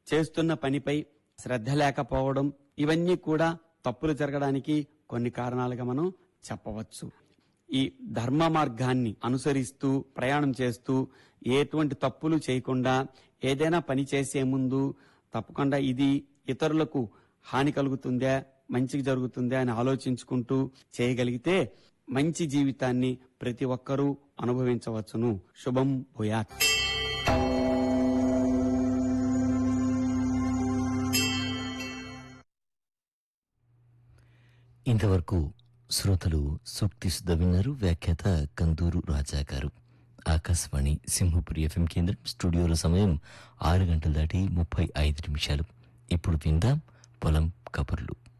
చేస్తున్న పనిపై శ్రద్ధ లేకపోవడం ఇవన్నీ కూడా తప్పులు జరగడానికి కొన్ని కారణాలుగా మనం చెప్పవచ్చు ఈ ధర్మ మార్గాన్ని అనుసరిస్తూ ప్రయాణం చేస్తూ ఎటువంటి తప్పులు చేయకుండా ఏదైనా పని చేసే ముందు తప్పకుండా ఇది ఇతరులకు హాని కలుగుతుందా మంచికి జరుగుతుందా అని ఆలోచించుకుంటూ చేయగలిగితే మంచి జీవితాన్ని ప్రతి ఒక్కరూ అనుభవించవచ్చును శుభం భూయాత్ ఇంతవరకు శ్రోతలు సూక్తి సుధ విన్నారు వ్యాఖ్యాత కందూరు రాజా గారు ఆకాశవాణి సింహపురి ఎఫ్ఎం కేంద్రం స్టూడియోలో సమయం ఆరు గంటలు దాటి ముప్పై ఐదు నిమిషాలు ఇప్పుడు విందాం పొలం కబుర్లు